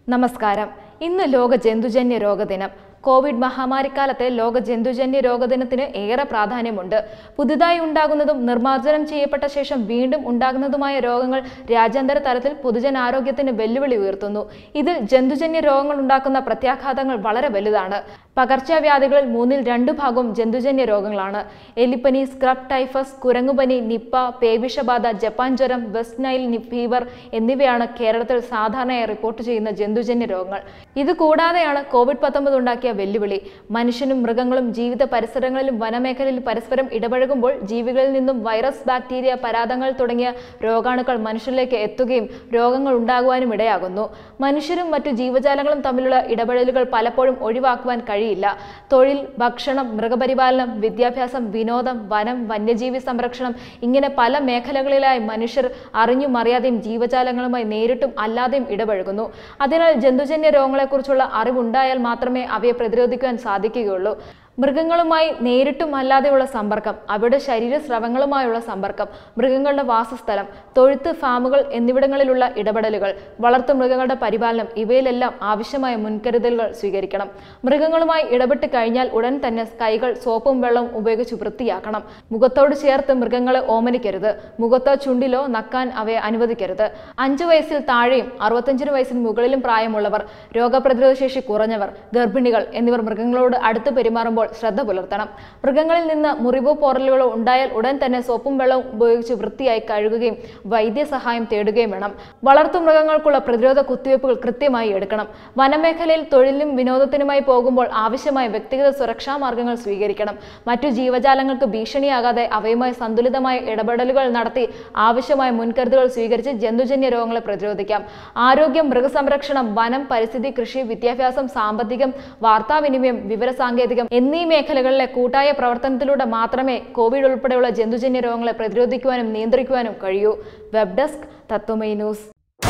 നമസ്കാരം ഇന്ന് ലോക ജന്തുജന്യ രോഗദിനം കോവിഡ് മഹാമാരിക്കാലത്തെ ലോക ജന്തുജന്യ രോഗദിനത്തിന് ഏറെ പ്രാധാന്യമുണ്ട് പുതുതായി ഉണ്ടാകുന്നതും നിർമ്മാർജ്ജനം ചെയ്യപ്പെട്ട ശേഷം വീണ്ടും ഉണ്ടാകുന്നതുമായ രോഗങ്ങൾ രാജ്യാന്തര തലത്തിൽ പൊതുജനാരോഗ്യത്തിന് വെല്ലുവിളി ഉയർത്തുന്നു ഇതിൽ ജന്തുജന്യ രോഗങ്ങൾ ഉണ്ടാക്കുന്ന പ്രത്യാഘാതങ്ങൾ വളരെ വലുതാണ് പകർച്ചവ്യാധികളിൽ മൂന്നിൽ രണ്ടു ഭാഗവും ജന്തുജന്യ രോഗങ്ങളാണ് എലിപ്പനി സ്ക്രബ് ടൈഫസ് കുരങ്ങുപനി നിപ്പ പേവിഷബാധ ജപ്പാൻ ജ്വരം വെസ്റ്റ് നൈൽ നി- ഫീവർ എന്നിവയാണ് കേരളത്തിൽ സാധാരണയായി റിപ്പോർട്ട് ചെയ്യുന്ന ജന്തുജന്യ രോഗങ്ങൾ ഇത് കൂടാതെയാണ് കോവിഡ് പത്തൊമ്പത് ഉണ്ടാക്കിയ വെല്ലുവിളി മനുഷ്യനും മൃഗങ്ങളും ജീവിത പരിസരങ്ങളിലും വനമേഖലയിൽ പരസ്പരം ഇടപഴകുമ്പോൾ ജീവികളിൽ നിന്നും വൈറസ് ബാക്ടീരിയ പരാതങ്ങൾ തുടങ്ങിയ രോഗാണുക്കൾ മനുഷ്യരിലേക്ക് എത്തുകയും രോഗങ്ങൾ ഉണ്ടാകുവാനും ഇടയാകുന്നു മനുഷ്യരും മറ്റു ജീവജാലങ്ങളും തമ്മിലുള്ള ഇടപെടലുകൾ പലപ്പോഴും ഒഴിവാക്കുവാൻ കഴിയില്ല തൊഴിൽ ഭക്ഷണം മൃഗപരിപാലനം വിദ്യാഭ്യാസം വിനോദം വനം വന്യജീവി സംരക്ഷണം ഇങ്ങനെ പല മേഖലകളിലായി മനുഷ്യർ അറിഞ്ഞും അറിയാതെയും ജീവജാലങ്ങളുമായി നേരിട്ടും അല്ലാതെയും ഇടപഴകുന്നു അതിനാൽ ജന്തുജന്യ രോഗങ്ങളെക്കുറിച്ചുള്ള അറിവുണ്ടായാൽ മാത്രമേ അവയെ പ്രതിരോധിക്കുവാൻ സാധിക്കുകയുള്ളൂ മൃഗങ്ങളുമായി നേരിട്ടും അല്ലാതെയുള്ള സമ്പർക്കം അവയുടെ ശരീരസ്രവങ്ങളുമായുള്ള സമ്പർക്കം മൃഗങ്ങളുടെ വാസസ്ഥലം തൊഴുത്ത് ഫാമുകൾ എന്നിവിടങ്ങളിലുള്ള ഇടപെടലുകൾ വളർത്തു മൃഗങ്ങളുടെ പരിപാലനം ഇവയിലെല്ലാം ആവശ്യമായ മുൻകരുതലുകൾ സ്വീകരിക്കണം മൃഗങ്ങളുമായി ഇടപെട്ട് കഴിഞ്ഞാൽ ഉടൻ തന്നെ കൈകൾ സോപ്പും വെള്ളവും ഉപയോഗിച്ച് വൃത്തിയാക്കണം മുഖത്തോട് ചേർത്ത് മൃഗങ്ങളെ ഓമനിക്കരുത് മുഖത്തോ ചുണ്ടിലോ നക്കാൻ അവയെ അനുവദിക്കരുത് അഞ്ചു വയസ്സിൽ താഴെയും അറുപത്തഞ്ചിന് വയസ്സിന് മുകളിലും പ്രായമുള്ളവർ രോഗപ്രതിരോധ ശേഷി കുറഞ്ഞവർ ഗർഭിണികൾ എന്നിവർ മൃഗങ്ങളോട് അടുത്ത് പെരുമാറുമ്പോൾ ശ്രദ്ധ പുലർത്തണം മൃഗങ്ങളിൽ നിന്ന് മുറിവോ പോറലുകളോ ഉണ്ടായാൽ ഉടൻ തന്നെ സോപ്പും വെള്ളവും ഉപയോഗിച്ച് വൃത്തിയായി കഴുകുകയും വൈദ്യസഹായം തേടുകയും വേണം വളർത്തു മൃഗങ്ങൾക്കുള്ള പ്രതിരോധ കുത്തിവയ്പ്പുകൾ കൃത്യമായി എടുക്കണം വനമേഖലയിൽ തൊഴിലിനും വിനോദത്തിനുമായി പോകുമ്പോൾ ആവശ്യമായ വ്യക്തിഗത സുരക്ഷാ മാർഗങ്ങൾ സ്വീകരിക്കണം മറ്റു ജീവജാലങ്ങൾക്ക് ഭീഷണിയാകാതെ അവയുമായി സന്തുലിതമായ ഇടപെടലുകൾ നടത്തി ആവശ്യമായ മുൻകരുതലുകൾ സ്വീകരിച്ച് ജന്തുജന്യ രോഗങ്ങളെ പ്രതിരോധിക്കാം ആരോഗ്യം മൃഗസംരക്ഷണം വനം പരിസ്ഥിതി കൃഷി വിദ്യാഭ്യാസം സാമ്പത്തികം വാർത്താവിനിമയം വിവരസാങ്കേതികം എന്നീ മേഖലകളിലെ കൂട്ടായ പ്രവർത്തനത്തിലൂടെ മാത്രമേ കോവിഡ് ഉൾപ്പെടെയുള്ള ജന്തുജന്യ രോഗങ്ങളെ പ്രതിരോധിക്കുവാനും നിയന്ത്രിക്കുവാനും കഴിയൂ web desk Tatwamayi news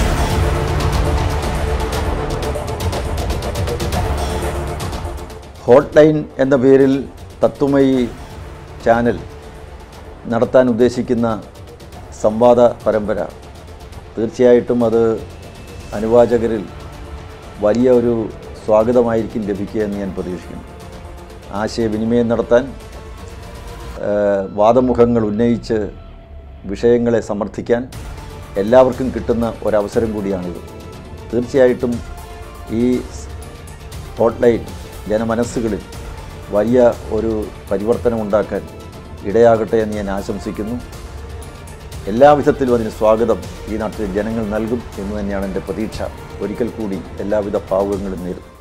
hot line എന്ന പേരിൽ തത്വമയി ചാനൽ നടത്താൻ ഉദ്ദേശിക്കുന്ന സംവാദ പരമ്പര തീർച്ചയായിട്ടും അത് അനുവാചകരിൽ വലിയ ഒരു സ്വാഗതമായിരിക്കും ലഭിക്കുക എന്ന് ഞാൻ പ്രതീക്ഷിക്കുന്നു ആശയവിനിമയം നടത്താൻ ഏഹ്, വാദമുഖങ്ങൾ ഉന്നയിച്ച് വിഷയങ്ങളെ സമർത്ഥിക്കാൻ എല്ലാവർക്കും കിട്ടുന്ന ഒരവസരം കൂടിയാണിത് തീർച്ചയായിട്ടും ഈ ഹോട്ട്ലൈൻ ജനമനസ്സുകളിൽ വലിയ ഒരു പരിവർത്തനം ഉണ്ടാക്കാൻ ഇടയാകട്ടെ എന്ന് ഞാൻ ആശംസിക്കുന്നു എല്ലാവിധത്തിലും അതിന് സ്വാഗതം ഈ നാട്ടിലെ ജനങ്ങൾ നൽകും എന്ന് തന്നെയാണ് എൻ്റെ പ്രതീക്ഷ ഒരിക്കൽ കൂടി എല്ലാവിധ ഭാവുകങ്ങളും നേരും